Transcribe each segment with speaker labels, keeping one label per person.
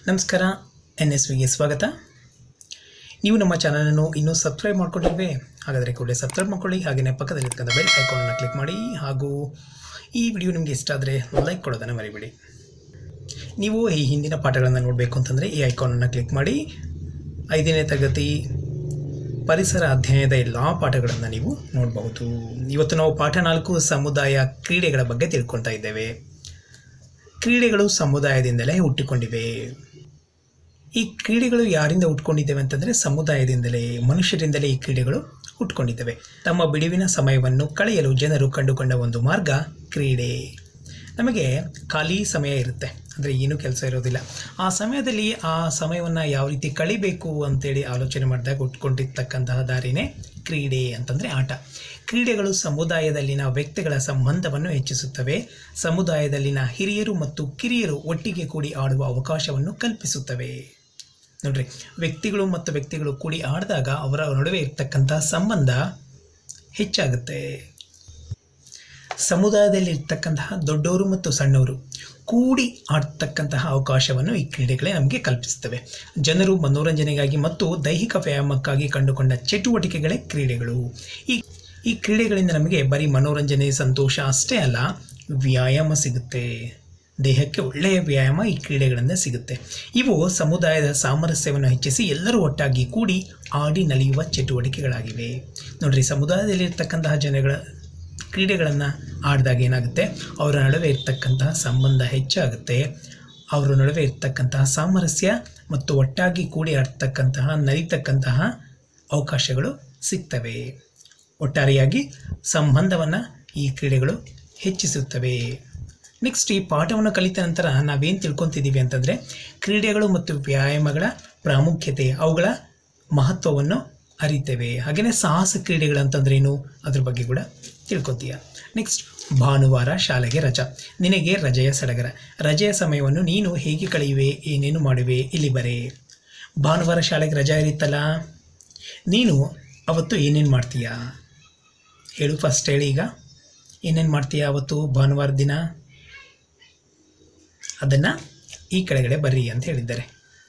Speaker 1: ನಮಸ್ಕಾರ N S ವಿಗೆ ಸ್ವಾಗತ ನೀವು ನಮ್ಮ ಚಾನಲನ್ನು ಇನ್ನೂ ಸಬ್ಸ್ಕ್ರೈಬ್ ಮಾಡ್ಕೊಂಡಿಲ್ವೇ ಹಾಗಾದರೆ ಕೂಡಲೇ ಸಬ್ಸ್ಕ್ರೈಬ್ ಮಾಡ್ಕೊಳ್ಳಿ ಹಾಗೆಯೇ ಪಕ್ಕದಲ್ಲಿರ್ತಕ್ಕಂಥ ಬೆಲ್ ಐಕಾನನ್ನು ಕ್ಲಿಕ್ ಮಾಡಿ ಹಾಗೂ ಈ ವಿಡಿಯೋ ನಿಮಗೆ ಇಷ್ಟ ಆದರೆ ಲೈಕ್ ಕೊಡೋದನ್ನು ಮರಿಬೇಡಿ ನೀವು ಈ ಹಿಂದಿನ ಪಾಠಗಳನ್ನು ನೋಡಬೇಕು ಅಂತಂದರೆ ಈ ಐಕಾನನ್ನು ಕ್ಲಿಕ್ ಮಾಡಿ ಐದನೇ ತರಗತಿ ಪರಿಸರ ಅಧ್ಯಯನದ ಎಲ್ಲ ಪಾಠಗಳನ್ನು ನೀವು ನೋಡಬಹುದು ಇವತ್ತು ನಾವು ಪಾಠ ನಾಲ್ಕು ಸಮುದಾಯ ಕ್ರೀಡೆಗಳ ಬಗ್ಗೆ ತಿಳ್ಕೊಳ್ತಾ ಇದ್ದೇವೆ ಕ್ರೀಡೆಗಳು ಸಮುದಾಯದಿಂದಲೇ ಹುಟ್ಟಿಕೊಂಡಿವೆ ಈ ಕ್ರೀಡೆಗಳು ಯಾರಿಂದ ಹುಟ್ಕೊಂಡಿದ್ದೇವೆ ಅಂತಂದರೆ ಸಮುದಾಯದಿಂದಲೇ ಮನುಷ್ಯರಿಂದಲೇ ಈ ಕ್ರೀಡೆಗಳು ಹುಟ್ಕೊಂಡಿದ್ದೇವೆ ತಮ್ಮ ಬಿಡುವಿನ ಸಮಯವನ್ನು ಕಳೆಯಲು ಜನರು ಕಂಡುಕೊಂಡ ಒಂದು ಮಾರ್ಗ ಕ್ರೀಡೆ ನಮಗೆ ಖಾಲಿ ಸಮಯ ಇರುತ್ತೆ ಅಂದರೆ ಏನೂ ಕೆಲಸ ಇರೋದಿಲ್ಲ ಆ ಸಮಯದಲ್ಲಿ ಆ ಸಮಯವನ್ನು ಯಾವ ರೀತಿ ಕಳಿಬೇಕು ಅಂತೇಳಿ ಆಲೋಚನೆ ಮಾಡಿದಾಗ ಹುಟ್ಕೊಂಡಿರ್ತಕ್ಕಂತಹ ದಾರಿನೇ ಕ್ರೀಡೆ ಅಂತಂದರೆ ಆಟ ಕ್ರೀಡೆಗಳು ಸಮುದಾಯದಲ್ಲಿನ ವ್ಯಕ್ತಿಗಳ ಸಂಬಂಧವನ್ನು ಹೆಚ್ಚಿಸುತ್ತವೆ ಸಮುದಾಯದಲ್ಲಿನ ಹಿರಿಯರು ಮತ್ತು ಕಿರಿಯರು ಒಟ್ಟಿಗೆ ಕೂಡಿ ಆಡುವ ಅವಕಾಶವನ್ನು ಕಲ್ಪಿಸುತ್ತವೆ ನೋಡ್ರಿ ವ್ಯಕ್ತಿಗಳು ಮತ್ತು ವ್ಯಕ್ತಿಗಳು ಕೂಡಿ ಆಡಿದಾಗ ಅವರ ನಡುವೆ ಇರ್ತಕ್ಕಂತಹ ಸಂಬಂಧ ಹೆಚ್ಚಾಗುತ್ತೆ ಸಮುದಾಯದಲ್ಲಿ ಇರ್ತಕ್ಕಂತಹ ದೊಡ್ಡವರು ಮತ್ತು ಸಣ್ಣವರು ಕೂಡಿ ಆಡ್ತಕ್ಕಂತಹ ಅವಕಾಶವನ್ನು ಈ ಕ್ರೀಡೆಗಳೇ ನಮಗೆ ಕಲ್ಪಿಸುತ್ತವೆ ಜನರು ಮನೋರಂಜನೆಗಾಗಿ ಮತ್ತು ದೈಹಿಕ ವ್ಯಾಯಾಮಕ್ಕಾಗಿ ಕಂಡುಕೊಂಡ ಚಟುವಟಿಕೆಗಳೇ ಕ್ರೀಡೆಗಳು ಈ ಈ ಕ್ರೀಡೆಗಳಿಂದ ನಮಗೆ ಬರೀ ಮನೋರಂಜನೆ ಸಂತೋಷ ಅಷ್ಟೇ ಅಲ್ಲ ವ್ಯಾಯಾಮ ಸಿಗುತ್ತೆ ದೇಹಕ್ಕೆ ಒಳ್ಳೆಯ ವ್ಯಾಯಾಮ ಈ ಕ್ರೀಡೆಗಳಿಂದ ಸಿಗುತ್ತೆ ಇವು ಸಮುದಾಯದ ಸಾಮರಸ್ಯವನ್ನು ಹೆಚ್ಚಿಸಿ ಎಲ್ಲರೂ ಒಟ್ಟಾಗಿ ಕೂಡಿ ಆಡಿ ನಲಿಯುವ ಚಟುವಟಿಕೆಗಳಾಗಿವೆ ನೋಡ್ರಿ ಸಮುದಾಯದಲ್ಲಿರ್ತಕ್ಕಂತಹ ಜನಗಳ ಕ್ರೀಡೆಗಳನ್ನು ಆಡಿದಾಗ ಏನಾಗುತ್ತೆ ಅವರ ನಡುವೆ ಇರ್ತಕ್ಕಂತಹ ಸಂಬಂಧ ಹೆಚ್ಚಾಗುತ್ತೆ ಅವರ ನಡುವೆ ಇರ್ತಕ್ಕಂತಹ ಸಾಮರಸ್ಯ ಮತ್ತು ಒಟ್ಟಾಗಿ ಕೂಡಿ ಆಡ್ತಕ್ಕಂತಹ ನಲಿತಕ್ಕಂತಹ ಅವಕಾಶಗಳು ಸಿಗ್ತವೆ ಒಟ್ಟಾರೆಯಾಗಿ ಸಂಬಂಧವನ್ನು ಈ ಕ್ರೀಡೆಗಳು ಹೆಚ್ಚಿಸುತ್ತವೆ ನೆಕ್ಸ್ಟ್ ಈ ಪಾಠವನ್ನು ಕಲಿತ ನಂತರ ನಾವೇನು ತಿಳ್ಕೊತಿದ್ದೀವಿ ಅಂತಂದರೆ ಕ್ರೀಡೆಗಳು ಮತ್ತು ವ್ಯಾಯಾಮಗಳ ಪ್ರಾಮುಖ್ಯತೆ ಅವುಗಳ ಮಹತ್ವವನ್ನು ಅರಿತೇವೆ ಹಾಗೆಯೇ ಸಾಹಸ ಕ್ರೀಡೆಗಳಂತಂದ್ರೇನು ಅದ್ರ ಬಗ್ಗೆ ಕೂಡ ತಿಳ್ಕೊತೀಯ ನೆಕ್ಸ್ಟ್ ಭಾನುವಾರ ಶಾಲೆಗೆ ರಜಾ ನಿನಗೆ ರಜೆಯ ಸಡಗರ ರಜೆಯ ಸಮಯವನ್ನು ನೀನು ಹೇಗೆ ಕಳೆಯುವೆ ಏನೇನು ಮಾಡುವೆ ಇಲ್ಲಿ ಬರೆ ಭಾನುವಾರ ಶಾಲೆಗೆ ರಜಾ ಇರುತ್ತಲ್ಲ ನೀನು ಅವತ್ತು ಏನೇನು ಮಾಡ್ತೀಯಾ ಹೇಳು ಫಸ್ಟ್ ಹೇಳಿ ಈಗ ಏನೇನು ಮಾಡ್ತೀಯಾ ಅವತ್ತು ಭಾನುವಾರ ದಿನ ಅದನ್ನು ಈ ಕೆಳಗಡೆ ಬರ್ರಿ ಅಂತ ಹೇಳಿದ್ದಾರೆ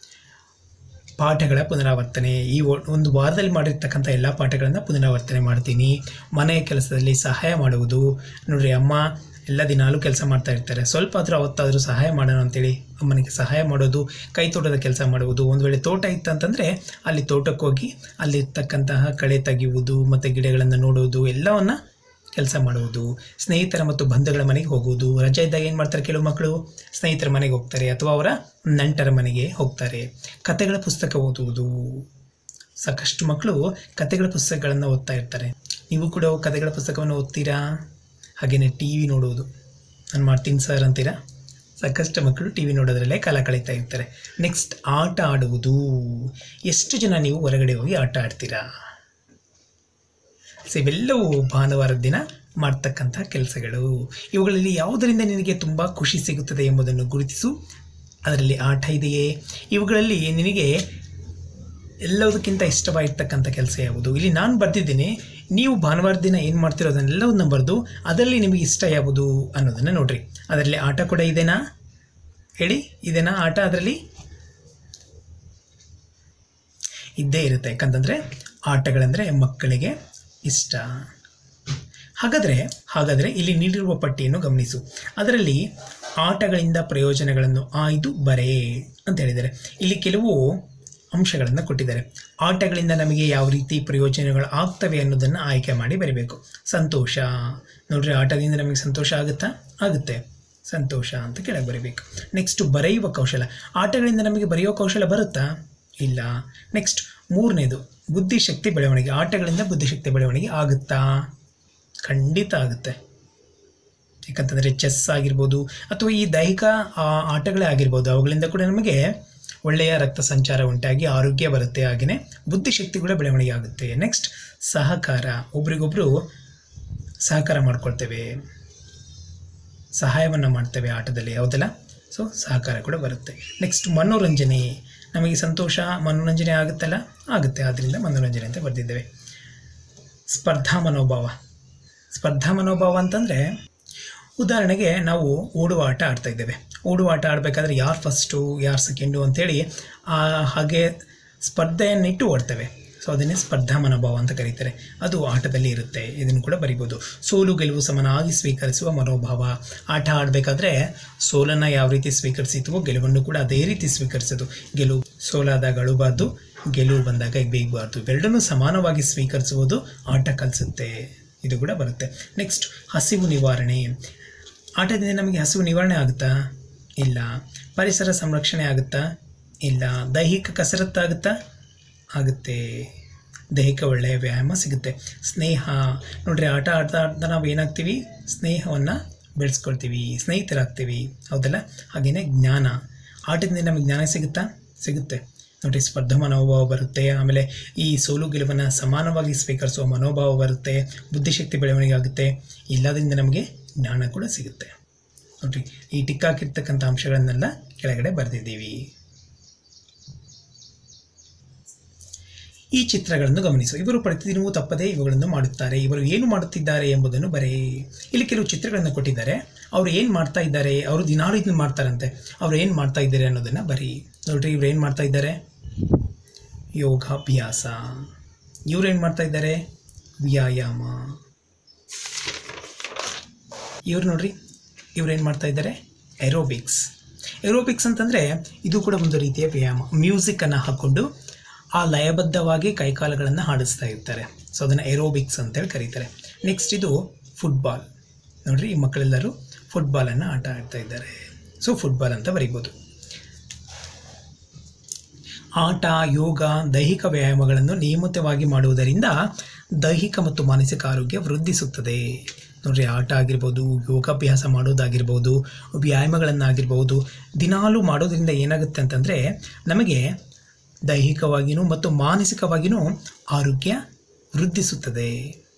Speaker 1: ಪಾಠಗಳ ಪುನರಾವರ್ತನೆ ಈ ಒ- ಒಂದು ವಾರದಲ್ಲಿ ಮಾಡಿರ್ತಕ್ಕಂಥ ಎಲ್ಲ ಪಾಠಗಳನ್ನು ಪುನರಾವರ್ತನೆ ಮಾಡ್ತೀನಿ ಮನೆಯ ಕೆಲಸದಲ್ಲಿ ಸಹಾಯ ಮಾಡುವುದು ನೋಡ್ರಿ ಅಮ್ಮ ಎಲ್ಲ ದಿನಾಲೂ ಕೆಲಸ ಮಾಡ್ತಾ ಇರ್ತಾರೆ ಸ್ವಲ್ಪ ಆದರೂ ಅವತ್ತಾದರೂ ಸಹಾಯ ಮಾಡೋಣ ಅಂತೇಳಿ ಅಮ್ಮನಿಗೆ ಸಹಾಯ ಮಾಡೋದು ಕೈ ತೋಟದ ಕೆಲಸ ಮಾಡುವುದು ಒಂದು ವೇಳೆ ತೋಟ ಇತ್ತಂತಂದರೆ ಅಲ್ಲಿ ತೋಟಕ್ಕೆ ಹೋಗಿ ಅಲ್ಲಿರ್ತಕ್ಕಂತಹ ಕಳೆ ತೆಗೆಯುವುದು ಮತ್ತು ಗಿಡಗಳನ್ನು ನೋಡುವುದು ಎಲ್ಲವನ್ನು ಕೆಲಸ ಮಾಡುವುದು ಸ್ನೇಹಿತರ ಮತ್ತು ಬಂಧುಗಳ ಮನೆಗೆ ಹೋಗುವುದು ರಜೆ ಇದ್ದಾಗ ಏನು ಮಾಡ್ತಾರೆ ಕೆಲವು ಮಕ್ಕಳು ಸ್ನೇಹಿತರ ಮನೆಗೆ ಹೋಗ್ತಾರೆ ಅಥವಾ ಅವರ ನಂಟರ ಮನೆಗೆ ಹೋಗ್ತಾರೆ ಕತೆಗಳ ಪುಸ್ತಕ ಓದುವುದು ಸಾಕಷ್ಟು ಮಕ್ಕಳು ಕತೆಗಳ ಪುಸ್ತಕಗಳನ್ನು ಓದ್ತಾ ಇರ್ತಾರೆ ನೀವು ಕೂಡ ಕತೆಗಳ ಪುಸ್ತಕವನ್ನು ಓದ್ತೀರಾ ಹಾಗೆಯೇ ಟಿ ವಿ ನೋಡುವುದು ನಾನು ಮಾಡ್ತೀನಿ ಸರ್ ಅಂತೀರಾ ಸಾಕಷ್ಟು ಮಕ್ಕಳು ಟಿ ವಿ ನೋಡೋದ್ರಲ್ಲೇ ಕಾಲ ಕಳೀತಾ ಇರ್ತಾರೆ ನೆಕ್ಸ್ಟ್ ಆಟ ಆಡುವುದು ಎಷ್ಟು ಜನ ನೀವು ಹೊರಗಡೆ ಹೋಗಿ ಆಟ ಆಡ್ತೀರಾ ಸೊ ಇವೆಲ್ಲವೂ ಭಾನುವಾರದ ದಿನ ಮಾಡ್ತಕ್ಕಂಥ ಕೆಲಸಗಳು ಇವುಗಳಲ್ಲಿ ಯಾವುದರಿಂದ ನಿನಗೆ ತುಂಬ ಖುಷಿ ಸಿಗುತ್ತದೆ ಎಂಬುದನ್ನು ಗುರುತಿಸು ಅದರಲ್ಲಿ ಆಟ ಇದೆಯೇ ಇವುಗಳಲ್ಲಿ ನಿನಗೆ ಎಲ್ಲದಕ್ಕಿಂತ ಇಷ್ಟವಾಗಿರ್ತಕ್ಕಂಥ ಕೆಲಸ ಯಾವುದು ಇಲ್ಲಿ ನಾನು ಬರ್ದಿದ್ದೀನಿ ನೀವು ಭಾನುವಾರ ದಿನ ಏನು ಮಾಡ್ತಿರೋ ಅದನ್ನೆಲ್ಲವನ್ನು ಬರೆದು ಅದರಲ್ಲಿ ನಿಮಗೆ ಇಷ್ಟ ಯಾವುದು ಅನ್ನೋದನ್ನು ನೋಡ್ರಿ ಅದರಲ್ಲಿ ಆಟ ಕೂಡ ಇದೆನಾ ಹೇಳಿ ಇದೆನಾ ಆಟ ಅದರಲ್ಲಿ ಇದ್ದೇ ಇರುತ್ತೆ ಯಾಕಂತಂದರೆ ಆಟಗಳಂದರೆ ಮಕ್ಕಳಿಗೆ ಇಷ್ಟ ಹಾಗಾದರೆ ಹಾಗಾದರೆ ಇಲ್ಲಿ ನೀಡಿರುವ ಪಟ್ಟಿಯನ್ನು ಗಮನಿಸು ಅದರಲ್ಲಿ ಆಟಗಳಿಂದ ಪ್ರಯೋಜನಗಳನ್ನು ಆಯ್ದು ಬರೆ ಅಂತ ಹೇಳಿದ್ದಾರೆ ಇಲ್ಲಿ ಕೆಲವು ಅಂಶಗಳನ್ನು ಕೊಟ್ಟಿದ್ದಾರೆ ಆಟಗಳಿಂದ ನಮಗೆ ಯಾವ ರೀತಿ ಪ್ರಯೋಜನಗಳು ಆಗ್ತವೆ ಅನ್ನೋದನ್ನು ಆಯ್ಕೆ ಮಾಡಿ ಬರೀಬೇಕು ಸಂತೋಷ ನೋಡ್ರಿ ಆಟದಿಂದ ನಮಗೆ ಸಂತೋಷ ಆಗುತ್ತಾ ಆಗುತ್ತೆ ಸಂತೋಷ ಅಂತ ಕೆಳಗೆ ಬರೀಬೇಕು ನೆಕ್ಸ್ಟ್ ಬರೆಯುವ ಕೌಶಲ ಆಟಗಳಿಂದ ನಮಗೆ ಬರೆಯುವ ಕೌಶಲ ಬರುತ್ತಾ ಇಲ್ಲ ನೆಕ್ಸ್ಟ್ ಮೂರನೇದು ಬುದ್ಧಿಶಕ್ತಿ ಬೆಳವಣಿಗೆ ಆಟಗಳಿಂದ ಬುದ್ಧಿಶಕ್ತಿ ಬೆಳವಣಿಗೆ ಆಗುತ್ತಾ ಖಂಡಿತ ಆಗುತ್ತೆ ಯಾಕಂತಂದರೆ ಚೆಸ್ ಆಗಿರ್ಬೋದು ಅಥವಾ ಈ ದೈಹಿಕ ಆ, ಆಟಗಳೇ ಆಗಿರ್ಬೋದು ಅವುಗಳಿಂದ ಕೂಡ ನಮಗೆ ಒಳ್ಳೆಯ ರಕ್ತ ಸಂಚಾರ ಉಂಟಾಗಿ ಆರೋಗ್ಯ ಬರುತ್ತೆ ಹಾಗೆಯೇ ಬುದ್ಧಿಶಕ್ತಿ ಕೂಡ ಬೆಳವಣಿಗೆ ಆಗುತ್ತೆ ನೆಕ್ಸ್ಟ್ ಸಹಕಾರ ಒಬ್ರಿಗೊಬ್ರು ಸಹಕಾರ ಮಾಡ್ಕೊಳ್ತೇವೆ ಸಹಾಯವನ್ನು ಮಾಡ್ತೇವೆ ಆಟದಲ್ಲಿ ಯಾವುದಲ್ಲ ಸೊ ಸಹಕಾರ ಕೂಡ ಬರುತ್ತೆ ನೆಕ್ಸ್ಟ್ ಮನೋರಂಜನೆ ನಮಗೆ ಸಂತೋಷ ಮನೋರಂಜನೆ ಆಗುತ್ತಲ್ಲ ಆಗುತ್ತೆ ಆದ್ದರಿಂದ ಮನೋರಂಜನೆ ಅಂತ ಬರೆದಿದ್ದೇವೆ ಸ್ಪರ್ಧಾ ಮನೋಭಾವ ಸ್ಪರ್ಧಾ ಮನೋಭಾವ ಅಂತಂದರೆ ಉದಾಹರಣೆಗೆ ನಾವು ಓಡುವ ಆಟ ಆಡ್ತಾ ಇದ್ದೇವೆ ಓಡುವ ಆಟ ಆಡಬೇಕಾದ್ರೆ ಯಾರು ಫಸ್ಟು ಯಾರು ಸೆಕೆಂಡು ಅಂತೇಳಿ ಆ, ಹಾಗೆ ಸ್ಪರ್ಧೆಯನ್ನಿಟ್ಟು ಓಡ್ತೇವೆ ಸೊ ಅದನ್ನೇ ಸ್ಪರ್ಧಾ ಮನೋಭಾವ ಅಂತ ಕರೀತಾರೆ ಅದು ಆಟದಲ್ಲಿ ಇರುತ್ತೆ ಇದನ್ನು ಕೂಡ ಬರಿಬೋದು ಸೋಲು ಗೆಲುವು ಸಮನಾಗಿ ಸ್ವೀಕರಿಸುವ ಮನೋಭಾವ ಆಟ ಆಡಬೇಕಾದ್ರೆ ಸೋಲನ್ನು ಯಾವ ರೀತಿ ಸ್ವೀಕರಿಸಿದ್ವೋ ಗೆಲುವನ್ನು ಕೂಡ ಅದೇ ರೀತಿ ಸ್ವೀಕರಿಸೋದು ಗೆಲುವು ಸೋಲಾದಾಗ ಅಳುಬಾರ್ದು ಗೆಲುವು ಬಂದಾಗ ಬೇಗಬಾರ್ದು ಇವೆರಡನ್ನೂ ಸಮಾನವಾಗಿ ಸ್ವೀಕರಿಸುವುದು ಆಟ ಕಲಿಸುತ್ತೆ ಇದು ಕೂಡ ಬರುತ್ತೆ ನೆಕ್ಸ್ಟ್ ಹಸಿವು ನಿವಾರಣೆ ಆಟದಿಂದ ನಮಗೆ ಹಸಿವು ನಿವಾರಣೆ ಆಗುತ್ತಾ ಇಲ್ಲ ಪರಿಸರ ಸಂರಕ್ಷಣೆ ಆಗುತ್ತಾ ಇಲ್ಲ ದೈಹಿಕ ಕಸರತ್ತಾಗುತ್ತಾ ಆಗುತ್ತೆ ದೈಹಿಕ ಒಳ್ಳೆಯ ವ್ಯಾಯಾಮ ಸಿಗುತ್ತೆ ಸ್ನೇಹ ನೋಡ್ರಿ ಆಟ ಆಡ್ತಾ ಆಡ್ತಾ ನಾವು ಏನಾಗ್ತೀವಿ ಸ್ನೇಹವನ್ನು ಬೆಳೆಸ್ಕೊಳ್ತೀವಿ ಸ್ನೇಹಿತರಾಗ್ತೀವಿ ಹೌದಲ್ಲ ಹಾಗೆಯೇ ಜ್ಞಾನ ಆಟದಿಂದ ನಮಗೆ ಜ್ಞಾನ ಸಿಗುತ್ತಾ ಸಿಗುತ್ತೆ ನೋಡ್ರಿ ಸ್ಪರ್ಧಾ ಮನೋಭಾವ ಬರುತ್ತೆ ಆಮೇಲೆ ಈ ಸೋಲು ಗೆಲುವನ್ನು ಸಮಾನವಾಗಿ ಸ್ವೀಕರಿಸುವ ಮನೋಭಾವ ಬರುತ್ತೆ ಬುದ್ಧಿಶಕ್ತಿ ಬೆಳವಣಿಗೆ ಆಗುತ್ತೆ ಎಲ್ಲದರಿಂದ ನಮಗೆ ಜ್ಞಾನ ಕೂಡ ಸಿಗುತ್ತೆ ನೋಡ್ರಿ ಈ ಟಿಕ್ ಹಾಕಿರ್ತಕ್ಕಂಥ ಅಂಶಗಳನ್ನೆಲ್ಲ ಕೆಳಗಡೆ ಬರೆದಿದ್ದೀವಿ ಈ ಚಿತ್ರಗಳನ್ನು ಗಮನಿಸು ಇವರು ಪ್ರತಿದಿನವೂ ತಪ್ಪದೇ ಇವುಗಳನ್ನು ಮಾಡುತ್ತಾರೆ ಇವರು ಏನು ಮಾಡುತ್ತಿದ್ದಾರೆ ಎಂಬುದನ್ನು ಬರೆ ಇಲ್ಲಿ ಕೆಲವು ಚಿತ್ರಗಳನ್ನು ಕೊಟ್ಟಿದ್ದಾರೆ ಅವರು ಏನು ಮಾಡ್ತಾ ಇದ್ದಾರೆ ಅವರು ದಿನಾಲು ಇದನ್ನು ಮಾಡ್ತಾರಂತೆ ಅವ್ರು ಏನು ಮಾಡ್ತಾ ಇದ್ದಾರೆ ಅನ್ನೋದನ್ನು ಬರೀ ನೋಡ್ರಿ ಇವ್ರು ಏನು ಮಾಡ್ತಾ ಇದ್ದಾರೆ ಯೋಗಾಭ್ಯಾಸ ಇವ್ರು ಏನು ಮಾಡ್ತಾ ಇದ್ದಾರೆ ವ್ಯಾಯಾಮ ಇವ್ರು ನೋಡ್ರಿ ಇವ್ರು ಏನು ಮಾಡ್ತಾ ಇದ್ದಾರೆ ಏರೋಬಿಕ್ಸ್ ಏರೋಬಿಕ್ಸ್ ಅಂತಂದರೆ ಇದು ಕೂಡ ಒಂದು ರೀತಿಯ ವ್ಯಾಯಾಮ ಮ್ಯೂಸಿಕ್ಕನ್ನು ಹಾಕ್ಕೊಂಡು ಆ ಲಯಬದ್ಧವಾಗಿ ಕೈಕಾಲುಗಳನ್ನು ಹಾಡಿಸ್ತಾ ಇರ್ತಾರೆ ಸೊ ಅದನ್ನು ಏರೋಬಿಕ್ಸ್ ಅಂತೇಳಿ ಕರೀತಾರೆ ನೆಕ್ಸ್ಟ್ ಇದು ಫುಟ್ಬಾಲ್ ನೋಡ್ರಿ ಈ ಮಕ್ಕಳೆಲ್ಲರೂ ಫುಟ್ಬಾಲನ್ನು ಆಟ ಆಡ್ತಾ ಇದ್ದಾರೆ ಸೊ ಫುಟ್ಬಾಲ್ ಅಂತ ಬರೀಬೋದು ಆಟ ಯೋಗ ದೈಹಿಕ ವ್ಯಾಯಾಮಗಳನ್ನು ನಿಯಮಿತವಾಗಿ ಮಾಡುವುದರಿಂದ ದೈಹಿಕ ಮತ್ತು ಮಾನಸಿಕ ಆರೋಗ್ಯ ವೃದ್ಧಿಸುತ್ತದೆ ನೋಡ್ರಿ ಆಟ ಆಗಿರ್ಬೋದು ಯೋಗಾಭ್ಯಾಸ ಮಾಡೋದಾಗಿರ್ಬೋದು ವ್ಯಾಯಾಮಗಳನ್ನಾಗಿರ್ಬೋದು ದಿನಾಲೂ ಮಾಡೋದ್ರಿಂದ ಏನಾಗುತ್ತೆ ಅಂತಂದರೆ ನಮಗೆ ದೈಹಿಕವಾಗಿಯೂ ಮತ್ತು ಮಾನಸಿಕವಾಗಿಯೂ ಆರೋಗ್ಯ ವೃದ್ಧಿಸುತ್ತದೆ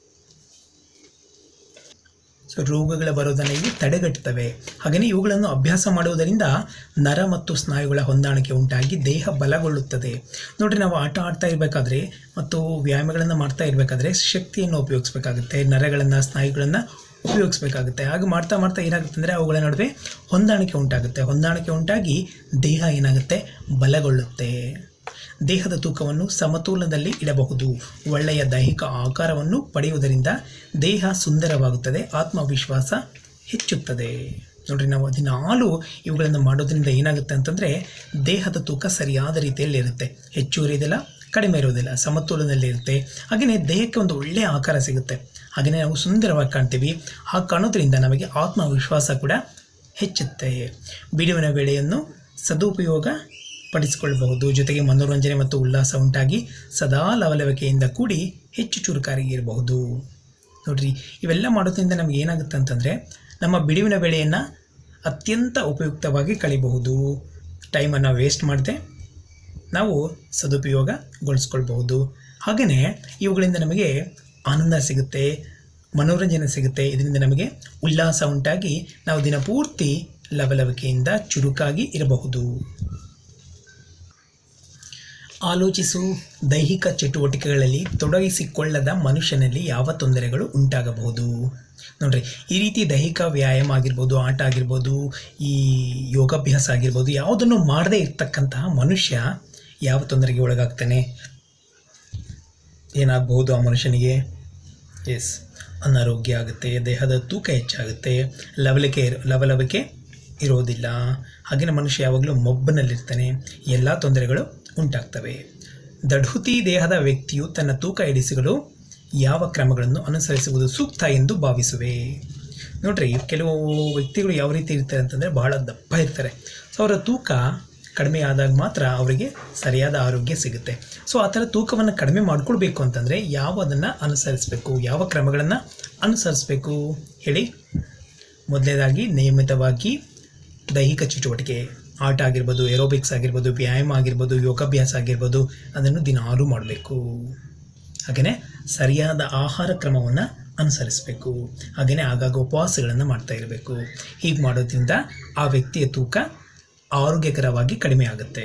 Speaker 1: ಸೊ ರೋಗಗಳ ಬರೋದನ್ನು ಇವು ತಡೆಗಟ್ಟುತ್ತವೆ ಹಾಗೆಯೇ ಇವುಗಳನ್ನು ಅಭ್ಯಾಸ ಮಾಡುವುದರಿಂದ ನರ ಮತ್ತು ಸ್ನಾಯುಗಳ ಹೊಂದಾಣಿಕೆ ಉಂಟಾಗಿ ದೇಹ ಬಲಗೊಳ್ಳುತ್ತದೆ ನೋಡ್ರಿ ನಾವು ಆಟ ಆಡ್ತಾ ಇರಬೇಕಾದ್ರೆ ಮತ್ತು ವ್ಯಾಯಾಮಗಳನ್ನು ಮಾಡ್ತಾ ಇರಬೇಕಾದ್ರೆ ಶಕ್ತಿಯನ್ನು ಉಪಯೋಗಿಸ್ಬೇಕಾಗುತ್ತೆ ನರಗಳನ್ನು ಸ್ನಾಯುಗಳನ್ನು ಉಪಯೋಗಿಸ್ಬೇಕಾಗುತ್ತೆ ಹಾಗೆ ಮಾಡ್ತಾ ಮಾಡ್ತಾ ಏನಾಗುತ್ತೆ ಅಂದರೆ ಅವುಗಳ ನಡುವೆ ಹೊಂದಾಣಿಕೆ ಉಂಟಾಗುತ್ತೆ ಹೊಂದಾಣಿಕೆ ಉಂಟಾಗಿ ದೇಹ ಏನಾಗುತ್ತೆ ಬಲಗೊಳ್ಳುತ್ತೆ ದೇಹದ ತೂಕವನ್ನು ಸಮತೋಲನದಲ್ಲಿ ಇಡಬಹುದು ಒಳ್ಳೆಯ ದೈಹಿಕ ಆಕಾರವನ್ನು ಪಡೆಯುವುದರಿಂದ ದೇಹ ಸುಂದರವಾಗುತ್ತದೆ ಆತ್ಮವಿಶ್ವಾಸ ಹೆಚ್ಚುತ್ತದೆ ನೋಡ್ರಿ ನಾವು ದಿನಾಲು ಇವುಗಳನ್ನು ಮಾಡೋದ್ರಿಂದ ಏನಾಗುತ್ತೆ ಅಂತಂದರೆ ದೇಹದ ತೂಕ ಸರಿಯಾದ ರೀತಿಯಲ್ಲಿ ಇರುತ್ತೆ ಹೆಚ್ಚು ಇರೋದಿಲ್ಲ ಕಡಿಮೆ ಇರೋದಿಲ್ಲ ಸಮತೋಲನದಲ್ಲಿ ಇರುತ್ತೆ ಹಾಗೆಯೇ ದೇಹಕ್ಕೆ ಒಂದು ಒಳ್ಳೆಯ ಆಕಾರ ಸಿಗುತ್ತೆ ಹಾಗೆಯೇ ನಾವು ಸುಂದರವಾಗಿ ಕಾಣ್ತೀವಿ ಹಾಗೆ ಕಾಣೋದ್ರಿಂದ ನಮಗೆ ಆತ್ಮವಿಶ್ವಾಸ ಕೂಡ ಹೆಚ್ಚುತ್ತೆ ಬಿಡುವಿನ ವೇಳೆಯನ್ನು ಸದುಪಯೋಗ ಪಡಿಸಿಕೊಳ್ಳಬಹುದು ಜೊತೆಗೆ ಮನೋರಂಜನೆ ಮತ್ತು ಉಲ್ಲಾಸ ಉಂಟಾಗಿ ಸದಾ ಲವಲವಿಕೆಯಿಂದ ಕೂಡಿ ಹೆಚ್ಚು ಚುರುಕಾಗಿರಬಹುದು ನೋಡ್ರಿ ಇವೆಲ್ಲ ಮಾಡೋದ್ರಿಂದ ನಮ್ಗೆ ಏನಾಗುತ್ತೆ ಅಂತಂದರೆ ನಮ್ಮ ಬಿಡುವಿನ ವೇಳೆಯನ್ನು ಅತ್ಯಂತ ಉಪಯುಕ್ತವಾಗಿ ಕಳಿಬಹುದು ಟೈಮನ್ನು ವೇಸ್ಟ್ ಮಾಡದೆ ನಾವು ಸದುಪಯೋಗಗೊಳಿಸ್ಕೊಳ್ಬಹುದು ಹಾಗೆಯೇ ಇವುಗಳಿಂದ ನಮಗೆ ಆನಂದ ಸಿಗುತ್ತೆ ಮನೋರಂಜನೆ ಸಿಗುತ್ತೆ ಇದರಿಂದ ನಮಗೆ ಉಲ್ಲಾಸ ಉಂಟಾಗಿ ನಾವು ದಿನಪೂರ್ತಿ ಲವಲವಿಕೆಯಿಂದ ಚುರುಕಾಗಿ ಇರಬಹುದು ಆಲೋಚಿಸು ದೈಹಿಕ ಚಟುವಟಿಕೆಗಳಲ್ಲಿ ತೊಡಗಿಸಿಕೊಳ್ಳದ ಮನುಷ್ಯನಲ್ಲಿ ಯಾವ ತೊಂದರೆಗಳು ಉಂಟಾಗಬಹುದು ನೋಡ್ರಿ ಈ ರೀತಿ ದೈಹಿಕ ವ್ಯಾಯಾಮ ಆಗಿರ್ಬೋದು ಆಟ ಆಗಿರ್ಬೋದು ಈ ಯೋಗಾಭ್ಯಾಸ ಆಗಿರ್ಬೋದು ಯಾವುದನ್ನು ಮಾಡದೇ ಇರ್ತಕ್ಕಂತಹ ಮನುಷ್ಯ ಯಾವ ತೊಂದರೆಗೆ ಒಳಗಾಗ್ತಾನೆ ಏನಾಗಬಹುದು ಆ ಮನುಷ್ಯನಿಗೆ ಎಸ್ ಅನಾರೋಗ್ಯ ಆಗುತ್ತೆ ದೇಹದ ತೂಕ ಹೆಚ್ಚಾಗುತ್ತೆ ಲವಲಿಕೆ ಇರ- ಲವಲವಿಕೆ ಇರೋದಿಲ್ಲ ಹಾಗೆಯೇ ಮನುಷ್ಯ ಯಾವಾಗಲೂ ಮೊಬ್ಬನಲ್ಲಿರ್ತಾನೆ ಎಲ್ಲ ತೊಂದರೆಗಳು ಉಂಟಾಗ್ತವೆ ದಢುತಿ ದೇಹದ ವ್ಯಕ್ತಿಯು ತನ್ನ ತೂಕ ಇಳಿಸಲು ಯಾವ ಕ್ರಮಗಳನ್ನು ಅನುಸರಿಸುವುದು ಸೂಕ್ತ ಎಂದು ಭಾವಿಸುವೆ ನೋಡ್ರಿ ಕೆಲವು ವ್ಯಕ್ತಿಗಳು ಯಾವ ರೀತಿ ಇರ್ತಾರೆ ಅಂತಂದರೆ ಬಹಳ ದಪ್ಪ ಇರ್ತಾರೆ ಸೊ ಅವರ ತೂಕ ಕಡಿಮೆ ಆದಾಗ ಮಾತ್ರ ಅವರಿಗೆ ಸರಿಯಾದ ಆರೋಗ್ಯ ಸಿಗುತ್ತೆ ಸೊ ಆ ಥರ ತೂಕವನ್ನು ಕಡಿಮೆ ಮಾಡ್ಕೊಳ್ಬೇಕು ಅಂತಂದರೆ ಯಾವುದನ್ನು ಅನುಸರಿಸಬೇಕು ಯಾವ ಕ್ರಮಗಳನ್ನು ಅನುಸರಿಸಬೇಕು ಹೇಳಿ ಮೊದಲನೇದಾಗಿ ನಿಯಮಿತವಾಗಿ ದೈಹಿಕ ಚಟುವಟಿಕೆ ಆಟ ಆಗಿರ್ಬೋದು ಏರೋಬಿಕ್ಸ್ ಆಗಿರ್ಬೋದು ವ್ಯಾಯಾಮ ಆಗಿರ್ಬೋದು ಯೋಗಾಭ್ಯಾಸ ಆಗಿರ್ಬೋದು ಅದನ್ನು ದಿನಾಲೂ ಮಾಡಬೇಕು ಹಾಗೆಯೇ ಸರಿಯಾದ ಆಹಾರ ಕ್ರಮವನ್ನು ಅನುಸರಿಸಬೇಕು ಹಾಗೆಯೇ ಆಗಾಗ ಉಪವಾಸಗಳನ್ನು ಮಾಡ್ತಾ ಇರಬೇಕು ಹೀಗೆ ಮಾಡೋದ್ರಿಂದ ಆ ವ್ಯಕ್ತಿಯ ತೂಕ ಆರೋಗ್ಯಕರವಾಗಿ ಕಡಿಮೆ ಆಗುತ್ತೆ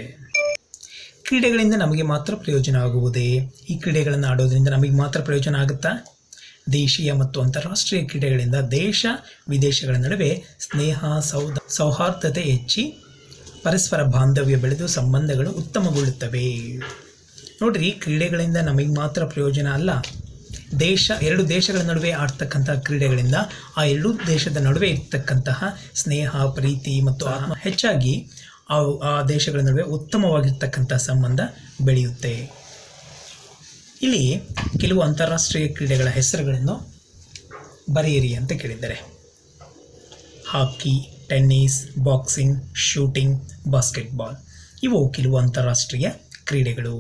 Speaker 1: ಕ್ರೀಡೆಗಳಿಂದ ನಮಗೆ ಮಾತ್ರ ಪ್ರಯೋಜನ ಆಗುವುದೇ ಈ ಕ್ರೀಡೆಗಳನ್ನು ಆಡೋದ್ರಿಂದ ನಮಗೆ ಮಾತ್ರ ಪ್ರಯೋಜನ ಆಗುತ್ತಾ ದೇಶೀಯ ಮತ್ತು ಅಂತಾರಾಷ್ಟ್ರೀಯ ಕ್ರೀಡೆಗಳಿಂದ ದೇಶ ವಿದೇಶಗಳ ನಡುವೆ ಸ್ನೇಹ ಸೌದ ಸೌಹಾರ್ದತೆ ಹೆಚ್ಚಿ ಪರಸ್ಪರ ಬಾಂಧವ್ಯ ಬೆಳೆದು ಸಂಬಂಧಗಳು ಉತ್ತಮಗೊಳ್ಳುತ್ತವೆ ನೋಡ್ರಿ ಕ್ರೀಡೆಗಳಿಂದ ನಮಗೆ ಮಾತ್ರ ಪ್ರಯೋಜನ ಅಲ್ಲ ದೇಶ ಎರಡು ದೇಶಗಳ ನಡುವೆ ಆಡ್ತಕ್ಕಂಥ ಕ್ರೀಡೆಗಳಿಂದ ಆ ಎರಡೂ ದೇಶದ ನಡುವೆ ಇರ್ತಕ್ಕಂತಹ ಸ್ನೇಹ ಪ್ರೀತಿ ಮತ್ತು ಆತ್ಮ ಹೆಚ್ಚಾಗಿ ಆ ಆ ದೇಶಗಳ ನಡುವೆ ಉತ್ತಮವಾಗಿರ್ತಕ್ಕಂಥ ಸಂಬಂಧ ಬೆಳೆಯುತ್ತೆ ಇಲ್ಲಿ ಕೆಲವು ಅಂತಾರಾಷ್ಟ್ರೀಯ ಕ್ರೀಡೆಗಳ ಹೆಸರುಗಳನ್ನು ಬರೆಯಿರಿ ಅಂತ ಕೇಳಿದ್ದಾರೆ hockey tennis boxing shooting basketball ಇವು ಕೆಲವು ಅಂತಾರಾಷ್ಟ್ರೀಯ ಕ್ರೀಡೆಗಳು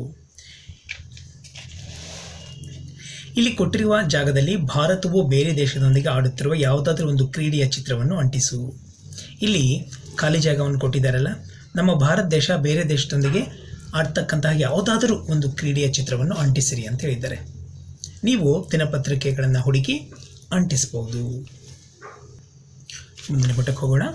Speaker 1: ಇಲ್ಲಿ ಕೊಟ್ಟಿರುವ ಜಾಗದಲ್ಲಿ ಭಾರತವು ಬೇರೆ ದೇಶದೊಂದಿಗೆ ಆಡುತ್ತಿರುವ ಯಾವುದಾದ್ರೂ ಒಂದು ಕ್ರೀಡೆಯ ಚಿತ್ರವನ್ನು ಅಂಟಿಸು ಇಲ್ಲಿ ಖಾಲಿ ಜಾಗವನ್ನು ಕೊಟ್ಟಿದ್ದಾರಲ್ಲ ನಮ್ಮ ಭಾರತ ದೇಶ ಬೇರೆ ದೇಶದೊಂದಿಗೆ ಆಡ್ತಕ್ಕಂತಹ ಯಾವುದಾದರೂ ಒಂದು ಕ್ರೀಡೆಯ ಚಿತ್ರವನ್ನು ಅಂಟಿಸಿರಿ ಅಂತ ಹೇಳಿದ್ದಾರೆ ನೀವು ದಿನಪತ್ರಿಕೆಗಳನ್ನು ಹುಡುಕಿ ಅಂಟಿಸ್ಬೋದು ಮುಂದಿನ ಪುಟಕ್ಕೆ ಹೋಗೋಣ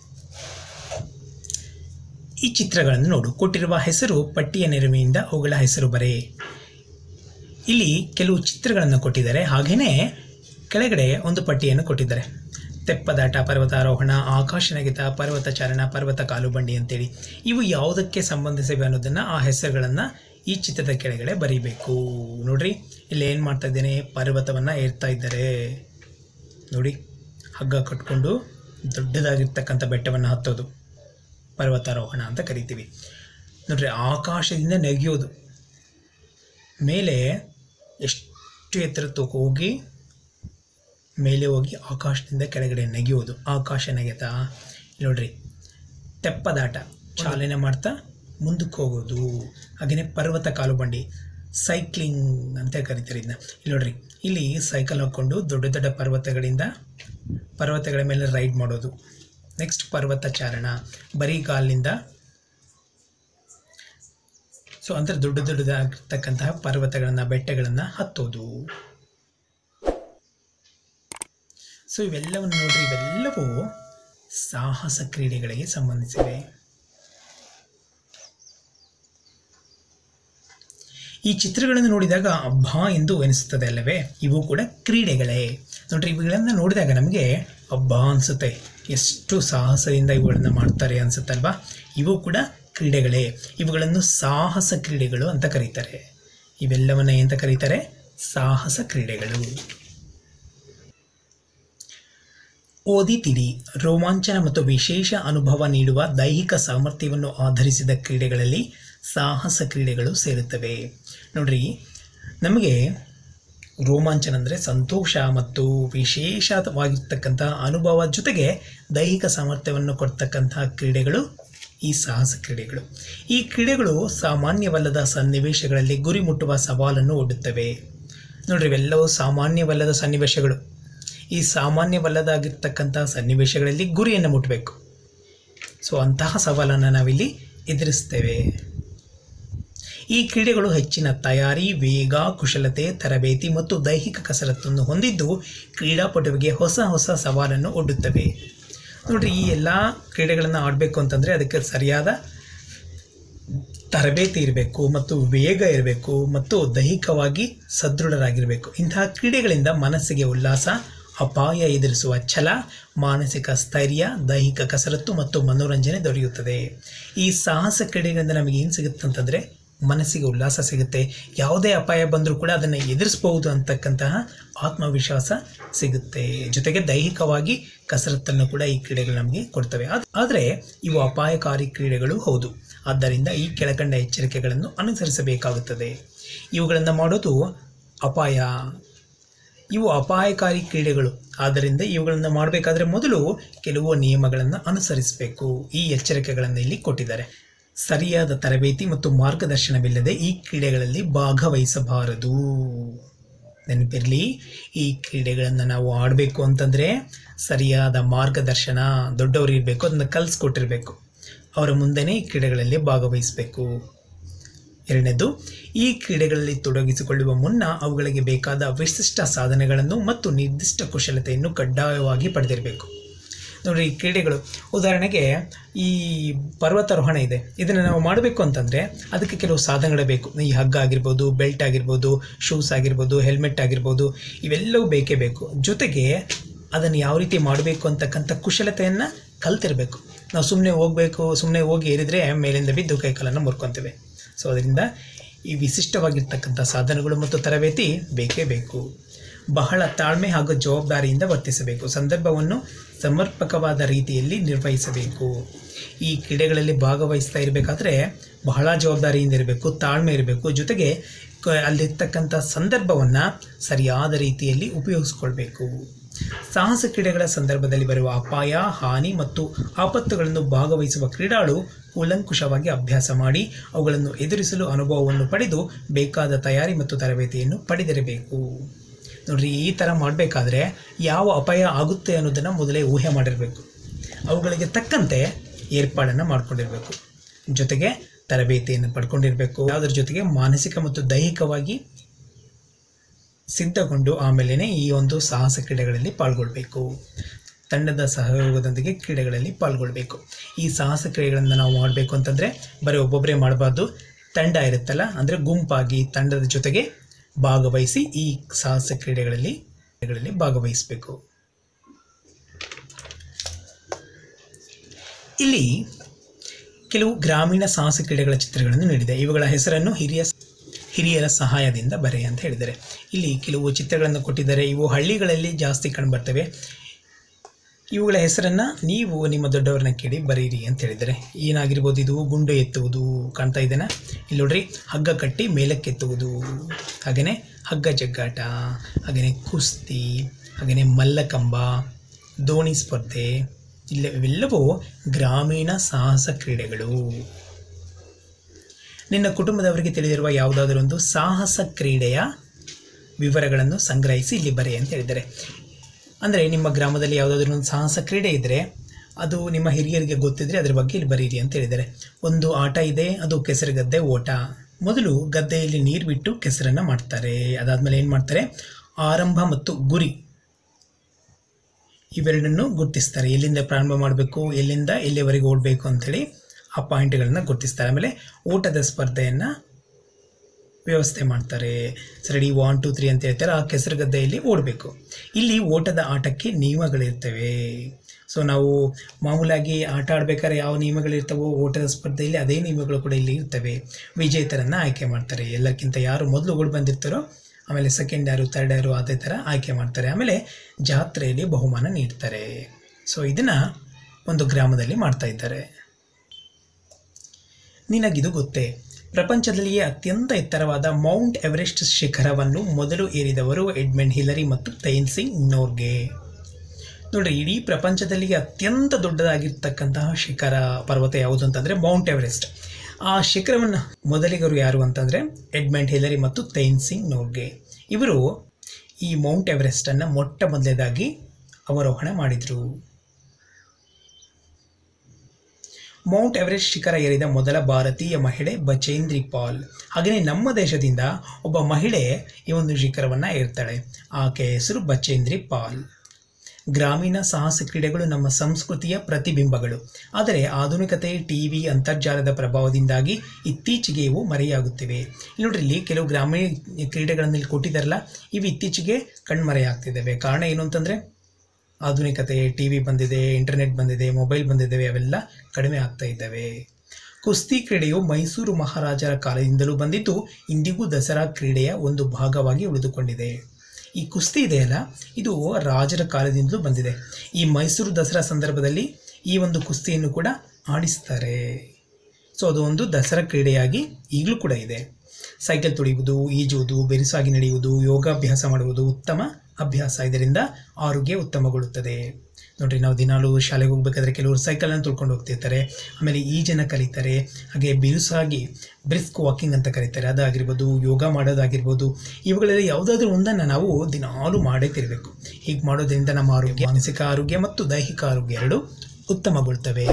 Speaker 1: ಈ ಚಿತ್ರಗಳನ್ನು ನೋಡು ಕೊಟ್ಟಿರುವ ಹೆಸರು ಪಟ್ಟಿಯ ನೆರವಿನಿಂದ ಅವುಗಳ ಹೆಸರು ಬರೆ ಇಲ್ಲಿ ಕೆಲವು ಚಿತ್ರಗಳನ್ನು ಕೊಟ್ಟಿದ್ದಾರೆ ಹಾಗೆಯೇ ಕೆಳಗಡೆ ಒಂದು ಪಟ್ಟಿಯನ್ನು ಕೊಟ್ಟಿದ್ದಾರೆ ತೆಪ್ಪದಾಟ ಪರ್ವತಾರೋಹಣ ಆಕಾಶ ನೆಗೆತ ಪರ್ವತ ಚಾರಣ ಪರ್ವತ ಕಾಲುಬಂಡಿ ಅಂತೇಳಿ ಇವು ಯಾವುದಕ್ಕೆ ಸಂಬಂಧಿಸಿವೆ ಅನ್ನೋದನ್ನು ಆ ಹೆಸರುಗಳನ್ನು ಈ ಚಿತ್ರದ ಕೆಳಗಡೆ ಬರೀಬೇಕು ನೋಡ್ರಿ ಇಲ್ಲಿ ಏನು ಮಾಡ್ತಾ ಇದ್ದೇನೆ ಪರ್ವತವನ್ನು ಏರ್ತಾ ಇದ್ದಾರೆ ನೋಡಿ ಹಗ್ಗ ಕಟ್ಕೊಂಡು ದೊಡ್ಡದಾಗಿರ್ತಕ್ಕಂಥ ಬೆಟ್ಟವನ್ನು ಹತ್ತೋದು ಪರ್ವತಾರೋಹಣ ಅಂತ ಕರಿತೀವಿ ನೋಡ್ರಿ ಆಕಾಶದಿಂದ ನೆಗೆಯೋದು ಮೇಲೆ ಎಷ್ಟು ಎತ್ತರಕ್ಕೆ ಹೋಗಿ ಮೇಲೆ ಹೋಗಿ ಆಕಾಶದಿಂದ ಕೆಳಗಡೆ ನೆಗೆಯೋದು ಆಕಾಶ ನೆಗೆತ ನೋಡ್ರಿ ತೆಪ್ಪದಾಟ ಚಾಲನೆ ಮಾಡ್ತಾ ಮುಂದಕ್ಕೆ ಹೋಗೋದು ಹಾಗೆಯೇ ಪರ್ವತ ಕಾಲುಬಂಡಿ ಸೈಕ್ಲಿಂಗ್ ಅಂತ ಕರಿತಾರೆ ಇದನ್ನ ಇಲ್ಲಿ ನೋಡ್ರಿ ಇಲ್ಲಿ ಸೈಕಲ್ ಹಾಕ್ಕೊಂಡು ದೊಡ್ಡ ದೊಡ್ಡ ಪರ್ವತಗಳಿಂದ ಪರ್ವತಗಳ ಮೇಲೆ ರೈಡ್ ಮಾಡೋದು ನೆಕ್ಸ್ಟ್ ಪರ್ವತ ಚಾರಣ ಬರೀ ಕಾಲಿನಿಂದ ಸೊ ಅಂದರೆ ದೊಡ್ಡ ದೊಡ್ಡದಾಗಿರ್ತಕ್ಕಂತಹ ಪರ್ವತಗಳನ್ನು ಬೆಟ್ಟಗಳನ್ನು ಹತ್ತೋದು ಸೊ ಇವೆಲ್ಲವನ್ನು ನೋಡ್ರಿ ಇವೆಲ್ಲವೂ ಸಾಹಸ ಕ್ರೀಡೆಗಳಿಗೆ ಸಂಬಂಧಿಸಿವೆ ಈ ಚಿತ್ರಗಳನ್ನು ನೋಡಿದಾಗ ಅಬ್ಬಾ ಎಂದು ಎನಿಸುತ್ತದೆ ಅಲ್ಲವೇ ಇವು ಕೂಡ ಕ್ರೀಡೆಗಳೇ ನೋಡ್ರಿ ಇವುಗಳನ್ನು ನೋಡಿದಾಗ ನಮಗೆ ಅಬ್ಬಾ ಅನಿಸುತ್ತೆ ಎಷ್ಟು ಸಾಹಸದಿಂದ ಇವುಗಳನ್ನು ಮಾಡ್ತಾರೆ ಅನಿಸುತ್ತಲ್ವಾ ಇವು ಕೂಡ ಕ್ರೀಡೆಗಳೇ ಇವುಗಳನ್ನು ಸಾಹಸ ಕ್ರೀಡೆಗಳು ಅಂತ ಕರೀತಾರೆ ಇವೆಲ್ಲವನ್ನ ಎಂತ ಕರೀತಾರೆ ಸಾಹಸ ಕ್ರೀಡೆಗಳು ಓದಿತಿರಿ ರೋಮಾಂಚನ ಮತ್ತು ವಿಶೇಷ ಅನುಭವ ನೀಡುವ ದೈಹಿಕ ಸಾಮರ್ಥ್ಯವನ್ನು ಆಧರಿಸಿದ ಕ್ರೀಡೆಗಳಲ್ಲಿ ಸಾಹಸ ಕ್ರೀಡೆಗಳು ಸೇರುತ್ತವೆ ನೋಡ್ರಿ ನಮಗೆ ರೋಮಾಂಚನ ಅಂದರೆ ಸಂತೋಷ ಮತ್ತು ವಿಶೇಷವಾಗಿರ್ತಕ್ಕಂಥ ಅನುಭವ ಜೊತೆಗೆ ದೈಹಿಕ ಸಾಮರ್ಥ್ಯವನ್ನು ಕೊಡ್ತಕ್ಕಂತಹ ಕ್ರೀಡೆಗಳು ಈ ಸಾಹಸ ಕ್ರೀಡೆಗಳು ಈ ಕ್ರೀಡೆಗಳು ಸಾಮಾನ್ಯವಲ್ಲದ ಸನ್ನಿವೇಶಗಳಲ್ಲಿ ಗುರಿ ಮುಟ್ಟುವ ಸವಾಲನ್ನು ಒಡ್ಡುತ್ತವೆ ನೋಡ್ರಿ ಇವೆಲ್ಲವೂ ಸಾಮಾನ್ಯವಲ್ಲದ ಸನ್ನಿವೇಶಗಳು ಈ ಸಾಮಾನ್ಯವಲ್ಲದಾಗಿರ್ತಕ್ಕಂಥ ಸನ್ನಿವೇಶಗಳಲ್ಲಿ ಗುರಿಯನ್ನು ಮುಟ್ಟಬೇಕು ಸೊ ಅಂತಹ ಸವಾಲನ್ನು ನಾವಿಲ್ಲಿ ಎದುರಿಸ್ತೇವೆ ಈ ಕ್ರೀಡೆಗಳು ಹೆಚ್ಚಿನ ತಯಾರಿ ವೇಗ ಕುಶಲತೆ ತರಬೇತಿ ಮತ್ತು ದೈಹಿಕ ಕಸರತ್ತನ್ನು ಹೊಂದಿದ್ದು ಕ್ರೀಡಾಪಟುವಿಗೆ ಹೊಸ ಹೊಸ ಸವಾಲನ್ನು ಒಡ್ಡುತ್ತವೆ ನೋಡ್ರಿ ಈ ಎಲ್ಲ ಕ್ರೀಡೆಗಳನ್ನು ಆಡಬೇಕು ಅಂತಂದರೆ ಅದಕ್ಕೆ ಸರಿಯಾದ ತರಬೇತಿ ಇರಬೇಕು ಮತ್ತು ವೇಗ ಇರಬೇಕು ಮತ್ತು ದೈಹಿಕವಾಗಿ ಸದೃಢರಾಗಿರಬೇಕು ಇಂತಹ ಕ್ರೀಡೆಗಳಿಂದ ಮನಸ್ಸಿಗೆ ಉಲ್ಲಾಸ ಅಪಾಯ ಎದುರಿಸುವ ಛಲ ಮಾನಸಿಕ ಸ್ಥೈರ್ಯ ದೈಹಿಕ ಕಸರತ್ತು ಮತ್ತು ಮನೋರಂಜನೆ ದೊರೆಯುತ್ತದೆ ಈ ಸಾಹಸ ಕ್ರೀಡೆಗಳಿಂದ ನಮಗೆ ಏನು ಸಿಗುತ್ತೆ ಅಂತಂದರೆ ಮನಸ್ಸಿಗೆ ಉಲ್ಲಾಸ ಸಿಗುತ್ತೆ ಯಾವುದೇ ಅಪಾಯ ಬಂದರೂ ಕೂಡ ಅದನ್ನು ಎದುರಿಸಬಹುದು ಅಂತಕ್ಕಂತಹ ಆತ್ಮವಿಶ್ವಾಸ ಸಿಗುತ್ತೆ ಜೊತೆಗೆ ದೈಹಿಕವಾಗಿ ಕಸರತ್ತನ್ನು ಕೂಡ ಈ ಕ್ರೀಡೆಗಳು ನಮಗೆ ಕೊಡ್ತವೆ ಆದ್- ಆದರೆ ಇವು ಅಪಾಯಕಾರಿ ಕ್ರೀಡೆಗಳು ಹೌದು ಆದ್ದರಿಂದ ಈ ಕೆಳಕಂಡ ಎಚ್ಚರಿಕೆಗಳನ್ನು ಅನುಸರಿಸಬೇಕಾಗುತ್ತದೆ ಇವುಗಳನ್ನು ಮಾಡೋದು ಅಪಾಯ ಇವು ಅಪಾಯಕಾರಿ ಕ್ರೀಡೆಗಳು ಆದ್ದರಿಂದ ಇವುಗಳನ್ನು ಮಾಡಬೇಕಾದ್ರೆ ಮೊದಲು ಕೆಲವು ನಿಯಮಗಳನ್ನು ಅನುಸರಿಸಬೇಕು ಈ ಎಚ್ಚರಿಕೆಗಳನ್ನು ಇಲ್ಲಿ ಕೊಟ್ಟಿದ್ದಾರೆ ಸರಿಯಾದ ತರಬೇತಿ ಮತ್ತು ಮಾರ್ಗದರ್ಶನವಿಲ್ಲದೆ ಈ ಕ್ರೀಡೆಗಳಲ್ಲಿ ಭಾಗವಹಿಸಬಾರದು ನೆನಪಿರಲಿ ಈ ಕ್ರೀಡೆಗಳನ್ನು ನಾವು ಆಡಬೇಕು ಅಂತಂದರೆ ಸರಿಯಾದ ಮಾರ್ಗದರ್ಶನ ದೊಡ್ಡವರು ಇರಬೇಕು ಅದನ್ನು ಕಲಿಸ್ಕೊಟ್ಟಿರಬೇಕು ಅವರ ಮುಂದೆನೇ ಈ ಕ್ರೀಡೆಗಳಲ್ಲಿ ಭಾಗವಹಿಸಬೇಕು ಎರಡನೇದು ಈ ಕ್ರೀಡೆಗಳಲ್ಲಿ ತೊಡಗಿಸಿಕೊಳ್ಳುವ ಮುನ್ನ ಅವುಗಳಿಗೆ ಬೇಕಾದ ವಿಶಿಷ್ಟ ಸಾಧನೆಗಳನ್ನು ಮತ್ತು ನಿರ್ದಿಷ್ಟ ಕುಶಲತೆಯನ್ನು ಕಡ್ಡಾಯವಾಗಿ ಪಡೆದಿರಬೇಕು ನೋಡ್ರಿ ಈ ಕ್ರೀಡೆಗಳು ಉದಾಹರಣೆಗೆ ಈ ಪರ್ವತಾರೋಹಣ ಇದೆ ಇದನ್ನು ನಾವು ಮಾಡಬೇಕು ಅಂತಂದರೆ ಅದಕ್ಕೆ ಕೆಲವು ಸಾಧನಗಳು ಬೇಕು ಈ ಹಗ್ಗ ಆಗಿರ್ಬೋದು ಬೆಲ್ಟ್ ಆಗಿರ್ಬೋದು ಶೂಸ್ ಆಗಿರ್ಬೋದು ಹೆಲ್ಮೆಟ್ ಆಗಿರ್ಬೋದು ಇವೆಲ್ಲವೂ ಬೇಕೇ ಬೇಕು ಜೊತೆಗೆ ಅದನ್ನು ಯಾವ ರೀತಿ ಮಾಡಬೇಕು ಅಂತಕ್ಕಂಥ ಕುಶಲತೆಯನ್ನು ಕಲ್ತಿರಬೇಕು ನಾವು ಸುಮ್ಮನೆ ಹೋಗಬೇಕು ಸುಮ್ಮನೆ ಹೋಗಿ ಏರಿದರೆ ಮೇಲಿಂದ ಬಿದ್ದು ಕೈಕಾಲನ್ನು ಮುರ್ಕೊತೇವೆ ಸೊ ಅದರಿಂದ ಈ ವಿಶಿಷ್ಟವಾಗಿರ್ತಕ್ಕಂಥ ಸಾಧನಗಳು ಮತ್ತು ತರಬೇತಿ ಬೇಕೇ ಬೇಕು ಬಹಳ ತಾಳ್ಮೆ ಹಾಗೂ ಜವಾಬ್ದಾರಿಯಿಂದ ವರ್ತಿಸಬೇಕು ಸಂದರ್ಭವನ್ನು ಸಮರ್ಪಕವಾದ ರೀತಿಯಲ್ಲಿ ನಿರ್ವಹಿಸಬೇಕು ಈ ಕ್ರೀಡೆಗಳಲ್ಲಿ ಭಾಗವಹಿಸ್ತಾ ಇರಬೇಕಾದ್ರೆ ಬಹಳ ಜವಾಬ್ದಾರಿಯಿಂದ ಇರಬೇಕು ತಾಳ್ಮೆ ಇರಬೇಕು ಜೊತೆಗೆ ಕ- ಅಲ್ಲಿರ್ತಕ್ಕಂಥ ಸಂದರ್ಭವನ್ನು ಸರಿಯಾದ ರೀತಿಯಲ್ಲಿ ಉಪಯೋಗಿಸ್ಕೊಳ್ಬೇಕು ಸಾಹಸ ಕ್ರೀಡೆಗಳ ಸಂದರ್ಭದಲ್ಲಿ ಬರುವ ಅಪಾಯ ಹಾನಿ ಮತ್ತು ಆಪತ್ತುಗಳನ್ನು ಭಾಗವಹಿಸುವ ಕ್ರೀಡಾಳು ಕೂಲಂಕುಷವಾಗಿ ಅಭ್ಯಾಸ ಮಾಡಿ ಅವುಗಳನ್ನು ಎದುರಿಸಲು ಅನುಭವವನ್ನು ಪಡೆದು ಬೇಕಾದ ತಯಾರಿ ಮತ್ತು ತರಬೇತಿಯನ್ನು ಪಡೆದಿರಬೇಕು ನೋಡ್ರಿ ಈ ಥರ ಮಾಡಬೇಕಾದ್ರೆ ಯಾವ ಅಪಾಯ ಆಗುತ್ತೆ ಅನ್ನೋದನ್ನು ಮೊದಲೇ ಊಹೆ ಮಾಡಿರಬೇಕು ಅವುಗಳಿಗೆ ತಕ್ಕಂತೆ ಏರ್ಪಾಡನ್ನು ಮಾಡ್ಕೊಂಡಿರಬೇಕು ಜೊತೆಗೆ ತರಬೇತಿಯನ್ನು ಪಡ್ಕೊಂಡಿರಬೇಕು ಯಾವುದರ ಜೊತೆಗೆ ಮಾನಸಿಕ ಮತ್ತು ದೈಹಿಕವಾಗಿ ಸಿದ್ಧಗೊಂಡು ಆಮೇಲೆ ಈ ಒಂದು ಸಾಹಸ ಕ್ರೀಡೆಗಳಲ್ಲಿ ಪಾಲ್ಗೊಳ್ಬೇಕು ತಂಡದ ಸಹಯೋಗದೊಂದಿಗೆ ಕ್ರೀಡೆಗಳಲ್ಲಿ ಪಾಲ್ಗೊಳ್ಬೇಕು ಈ ಸಾಹಸ ಕ್ರೀಡೆಗಳನ್ನು ನಾವು ಮಾಡಬೇಕು ಅಂತಂದರೆ ಬರೀ ಒಬ್ಬೊಬ್ಬರೇ ಮಾಡಬಾರ್ದು ತಂಡ ಇರುತ್ತಲ್ಲ ಅಂದರೆ ಗುಂಪಾಗಿ ತಂಡದ ಜೊತೆಗೆ ಭಾಗವಹಿಸಿ ಈ ಸಾಹಸ ಕ್ರೀಡೆಗಳಲ್ಲಿ ಕ್ರೀಡೆಗಳಲ್ಲಿ ಭಾಗವಹಿಸಬೇಕು ಇಲ್ಲಿ ಕೆಲವು ಗ್ರಾಮೀಣ ಸಾಹಸ ಕ್ರೀಡೆಗಳ ಚಿತ್ರಗಳನ್ನು ನೀಡಿದೆ ಇವುಗಳ ಹೆಸರನ್ನು ಹಿರಿಯ ಹಿರಿಯರ ಸಹಾಯದಿಂದ ಬರೆ ಅಂತ ಹೇಳಿದ್ದಾರೆ ಇಲ್ಲಿ ಕೆಲವು ಚಿತ್ರಗಳನ್ನು ಕೊಟ್ಟಿದ್ದಾರೆ ಇವು ಹಳ್ಳಿಗಳಲ್ಲಿ ಜಾಸ್ತಿ ಕಂಡುಬರ್ತವೆ ಇವುಗಳ ಹೆಸರನ್ನು ನೀವು ನಿಮ್ಮ ದೊಡ್ಡವರನ್ನ ಕೇಳಿ ಬರೀರಿ ಅಂತ ಹೇಳಿದ್ದಾರೆ ಏನಾಗಿರ್ಬೋದು ಇದು ಗುಂಡು ಎತ್ತುವುದು ಕಾಣ್ತಾ ಇದ್ದೇನೆ ಇಲ್ಲಿ ನೋಡ್ರಿ ಹಗ್ಗ ಕಟ್ಟಿ ಮೇಲಕ್ಕೆತ್ತುವುದು ಹಾಗೆಯೇ ಹಗ್ಗ ಜಗ್ಗಾಟ ಹಾಗೆಯೇ ಕುಸ್ತಿ ಹಾಗೆಯೇ ಮಲ್ಲಕಂಬ ದೋಣಿ ಸ್ಪರ್ಧೆ ಇಲ್ಲ ಇವೆಲ್ಲವೂ ಗ್ರಾಮೀಣ ಸಾಹಸ ಕ್ರೀಡೆಗಳು ನಿನ್ನ ಕುಟುಂಬದವರಿಗೆ ತಿಳಿದಿರುವ ಯಾವುದಾದರೂ ಒಂದು ಸಾಹಸ ಕ್ರೀಡೆಯ ವಿವರಗಳನ್ನು ಸಂಗ್ರಹಿಸಿ ಇಲ್ಲಿ ಬರೆ ಅಂತ ಹೇಳಿದ್ದಾರೆ ಅಂದರೆ ನಿಮ್ಮ ಗ್ರಾಮದಲ್ಲಿ ಯಾವುದಾದ್ರೂ ಒಂದು ಸಾಹಸ ಕ್ರೀಡೆ ಇದ್ದರೆ ಅದು ನಿಮ್ಮ ಹಿರಿಯರಿಗೆ ಗೊತ್ತಿದ್ದರೆ ಅದ್ರ ಬಗ್ಗೆ ಇಲ್ಲಿ ಬರೀರಿ ಅಂತ ಹೇಳಿದ್ದಾರೆ ಒಂದು ಆಟ ಇದೆ ಅದು ಕೆಸರುಗದ್ದೆ ಓಟ ಮೊದಲು ಗದ್ದೆಯಲ್ಲಿ ನೀರು ಬಿಟ್ಟು ಕೆಸರನ್ನು ಮಾಡ್ತಾರೆ ಅದಾದಮೇಲೆ ಏನು ಮಾಡ್ತಾರೆ ಆರಂಭ ಮತ್ತು ಗುರಿ ಇವೆರಡನ್ನು ಗುರುತಿಸ್ತಾರೆ ಎಲ್ಲಿಂದ ಪ್ರಾರಂಭ ಮಾಡಬೇಕು ಎಲ್ಲಿಂದ ಎಲ್ಲಿವರೆಗೆ ಓಡಬೇಕು ಅಂಥೇಳಿ ಆ ಪಾಯಿಂಟ್ಗಳನ್ನು ಗುರುತಿಸ್ತಾರೆ ಆಮೇಲೆ ಓಟದ ಸ್ಪರ್ಧೆಯನ್ನು ವ್ಯವಸ್ಥೆ ಮಾಡ್ತಾರೆ ಸರಡಿ ಒನ್ ಟು ತ್ರೀ ಅಂತ ಹೇಳ್ತಾರೆ ಆ ಕೆಸರು ಗದ್ದೆಯಲ್ಲಿ ಓಡಬೇಕು ಇಲ್ಲಿ ಓಟದ ಆಟಕ್ಕೆ ನಿಯಮಗಳಿರ್ತವೆ ಸೊ ನಾವು ಮಾಮೂಲಾಗಿ ಆಟ ಆಡ್ಬೇಕಾದ್ರೆ ಯಾವ ನಿಯಮಗಳಿರ್ತವೋ ಓಟದ ಸ್ಪರ್ಧೆಯಲ್ಲಿ ಅದೇ ನಿಯಮಗಳು ಕೂಡ ಇಲ್ಲಿ ಇರ್ತವೆ ವಿಜೇತರನ್ನು ಆಯ್ಕೆ ಮಾಡ್ತಾರೆ ಎಲ್ಲಕ್ಕಿಂತ ಯಾರು ಮೊದಲು ಓಡಿ ಬಂದಿರ್ತಾರೋ ಆಮೇಲೆ ಸೆಕೆಂಡ್ ಯಾರು ತರ್ಡ್ ಯಾರು ಅದೇ ಥರ ಆಯ್ಕೆ ಮಾಡ್ತಾರೆ ಆಮೇಲೆ ಜಾತ್ರೆಯಲ್ಲಿ ಬಹುಮಾನ ನೀಡ್ತಾರೆ ಸೊ ಇದನ್ನು ಒಂದು ಗ್ರಾಮದಲ್ಲಿ ಮಾಡ್ತಾ ಇದ್ದಾರೆ ನಿನಗಿದು ಗೊತ್ತೇ ಪ್ರಪಂಚದಲ್ಲಿಯೇ ಅತ್ಯಂತ ಎತ್ತರವಾದ ಮೌಂಟ್ ಎವರೆಸ್ಟ್ ಶಿಖರವನ್ನು ಮೊದಲು ಏರಿದವರು ಎಡ್ಮಂಡ್ ಹಿಲರಿ ಮತ್ತು ತೈನ್ಸಿಂಗ್ ನೋರ್ಗೆ ನೋಡ್ರಿ ಇಡೀ ಪ್ರಪಂಚದಲ್ಲಿ ಅತ್ಯಂತ ದೊಡ್ಡದಾಗಿರ್ತಕ್ಕಂತಹ ಶಿಖರ ಪರ್ವತ ಯಾವುದು ಅಂತಂದರೆ ಮೌಂಟ್ ಎವರೆಸ್ಟ್ ಆ ಶಿಖರವನ್ನು ಮೊದಲಿಗರು ಯಾರು ಅಂತಂದರೆ ಎಡ್ಮಂಡ್ ಹಿಲರಿ ಮತ್ತು ತೈನ್ಸಿಂಗ್ ನೋರ್ಗೆ ಇವರು ಈ ಮೌಂಟ್ ಎವರೆಸ್ಟನ್ನು ಮೊಟ್ಟ ಮೊದಲನೇದಾಗಿ ಅವರೋಹಣ ಮಾಡಿದರು ಮೌಂಟ್ ಎವರೆಸ್ಟ್ ಶಿಖರ ಏರಿದ ಮೊದಲ ಭಾರತೀಯ ಮಹಿಳೆ ಬಚೇಂದ್ರಿ ಪಾಲ್ ಹಾಗೆಯೇ ನಮ್ಮ ದೇಶದಿಂದ ಒಬ್ಬ ಮಹಿಳೆ ಈ ಒಂದು ಶಿಖರವನ್ನು ಏರ್ತಾಳೆ ಆಕೆಯ ಹೆಸರು ಬಚೇಂದ್ರಿ ಪಾಲ್ ಗ್ರಾಮೀಣ ಸಾಹಸ ಕ್ರೀಡೆಗಳು ನಮ್ಮ ಸಂಸ್ಕೃತಿಯ ಪ್ರತಿಬಿಂಬಗಳು ಆದರೆ ಆಧುನಿಕತೆ ಟಿ ವಿ ಅಂತರ್ಜಾಲದ ಪ್ರಭಾವದಿಂದಾಗಿ ಇತ್ತೀಚೆಗೆ ಇವು ಮರೆಯಾಗುತ್ತಿವೆ ಇಲ್ಲಿ ನೋಡ್ರಿ ಇಲ್ಲಿ ಕೆಲವು ಗ್ರಾಮೀಣ ಕ್ರೀಡೆಗಳನ್ನು ಇಲ್ಲಿ ಕೊಟ್ಟಿದ್ದಾರಲ್ಲ ಇವು ಇತ್ತೀಚೆಗೆ ಕಣ್ಮರೆಯಾಗ್ತಿದ್ದಾವೆ ಕಾರಣ ಏನು ಅಂತಂದರೆ ಆಧುನಿಕತೆ ಟಿ ವಿ ಬಂದಿದೆ ಇಂಟರ್ನೆಟ್ ಬಂದಿದೆ ಮೊಬೈಲ್ ಬಂದಿದ್ದಾವೆ ಅವೆಲ್ಲ ಕಡಿಮೆ ಆಗ್ತಾ ಇದ್ದಾವೆ ಕುಸ್ತಿ ಕ್ರೀಡೆಯು ಮೈಸೂರು ಮಹಾರಾಜರ ಕಾಲದಿಂದಲೂ ಬಂದಿದ್ದು ಇಂದಿಗೂ ದಸರಾ ಕ್ರೀಡೆಯ ಒಂದು ಭಾಗವಾಗಿ ಉಳಿದುಕೊಂಡಿದೆ ಈ ಕುಸ್ತಿ ಇದೆಯಲ್ಲ ಇದು ರಾಜರ ಕಾಲದಿಂದಲೂ ಬಂದಿದೆ ಈ ಮೈಸೂರು ದಸರಾ ಸಂದರ್ಭದಲ್ಲಿ ಈ ಒಂದು ಕುಸ್ತಿಯನ್ನು ಕೂಡ ಆಡಿಸ್ತಾರೆ ಸೊ ಅದು ಒಂದು ದಸರಾ ಕ್ರೀಡೆಯಾಗಿ ಈಗಲೂ ಕೂಡ ಇದೆ ಸೈಕಲ್ ತುಳಿಯುವುದು ಈಜುವುದು ಬೆರುಸಾಗಿ ನಡೆಯುವುದು ಯೋಗಾಭ್ಯಾಸ ಮಾಡುವುದು ಉತ್ತಮ ಅಭ್ಯಾಸ ಇದರಿಂದ ಆರೋಗ್ಯ ಉತ್ತಮಗೊಳ್ಳುತ್ತದೆ ನೋಡ್ರಿ ನಾವು ದಿನಾಲೂ ಶಾಲೆಗೆ ಹೋಗ್ಬೇಕಾದ್ರೆ ಕೆಲವರು ಸೈಕಲನ್ನು ತುಳ್ಕೊಂಡು ಹೋಗ್ತಿರ್ತಾರೆ ಆಮೇಲೆ ಈಜನ್ನು ಕಲಿತಾರೆ ಹಾಗೆ ಬಿರುಸಾಗಿ ಬ್ರಿಸ್ಕ್ ವಾಕಿಂಗ್ ಅಂತ ಕರೀತಾರೆ ಅದಾಗಿರ್ಬೋದು ಯೋಗ ಮಾಡೋದಾಗಿರ್ಬೋದು ಇವುಗಳಲ್ಲಿ ಯಾವುದಾದ್ರೂ ಒಂದನ್ನು ನಾವು ದಿನಾಲೂ ಮಾಡೇ ತಿರಬೇಕು ಹೀಗೆ ಮಾಡೋದ್ರಿಂದ ನಮ್ಮ ಆರೋಗ್ಯ ಮಾನಸಿಕ ಆರೋಗ್ಯ ಮತ್ತು ದೈಹಿಕ ಆರೋಗ್ಯ ಎರಡು ಉತ್ತಮಗೊಳ್ತವೆ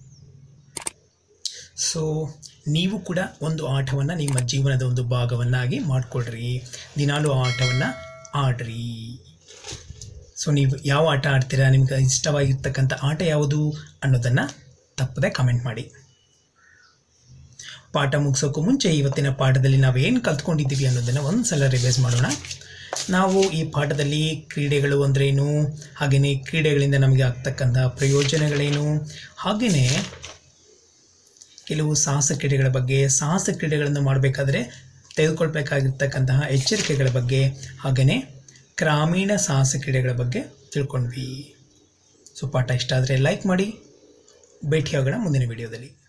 Speaker 1: ಸೊ ನೀವು ಕೂಡ ಒಂದು ಆಟವನ್ನು ನಿಮ್ಮ ಜೀವನದ ಒಂದು ಭಾಗವನ್ನಾಗಿ ಮಾಡಿಕೊಳ್ರಿ ದಿನಾಲೂ ಆ ಆಟವನ್ನು ಆಡ್ರಿ ಸೊ ನೀವು ಯಾವ ಆಟ ಆಡ್ತೀರಾ ನಿಮ್ಗೆ ಇಷ್ಟವಾಗಿರ್ತಕ್ಕಂಥ ಆಟ ಯಾವುದು ಅನ್ನೋದನ್ನು ತಪ್ಪದೆ ಕಮೆಂಟ್ ಮಾಡಿ ಪಾಠ ಮುಗಿಸೋಕ್ಕೂ ಮುಂಚೆ ಇವತ್ತಿನ ಪಾಠದಲ್ಲಿ ನಾವು ಏನು ಕಲ್ತ್ಕೊಂಡಿದ್ದೀವಿ ಅನ್ನೋದನ್ನು ಒಂದು ಸಲ ರಿವೈಸ್ ಮಾಡೋಣ ನಾವು ಈ ಪಾಠದಲ್ಲಿ ಕ್ರೀಡೆಗಳು ಅಂದ್ರೇನು ಹಾಗೆಯೇ ಕ್ರೀಡೆಗಳಿಂದ ನಮಗೆ ಆಗ್ತಕ್ಕಂಥ ಪ್ರಯೋಜನಗಳೇನು ಹಾಗೆಯೇ ಕೆಲವು ಸಾಹಸ ಕ್ರೀಡೆಗಳ ಬಗ್ಗೆ ಸಾಹಸ ಕ್ರೀಡೆಗಳನ್ನು ಮಾಡಬೇಕಾದ್ರೆ ತೆಗೆದುಕೊಳ್ಬೇಕಾಗಿರ್ತಕ್ಕಂತಹ ಎಚ್ಚರಿಕೆಗಳ ಬಗ್ಗೆ ಹಾಗೆಯೇ ಗ್ರಾಮೀಣ ಸಾಹಸ ಕ್ರೀಡೆಗಳ ಬಗ್ಗೆ ತಿಳ್ಕೊಂಡ್ವಿ ಸೊ ಪಾಠ ಇಷ್ಟ ಆದರೆ ಲೈಕ್ ಮಾಡಿ ಭೇಟಿಯಾಗೋಣ ಮುಂದಿನ ವಿಡಿಯೋದಲ್ಲಿ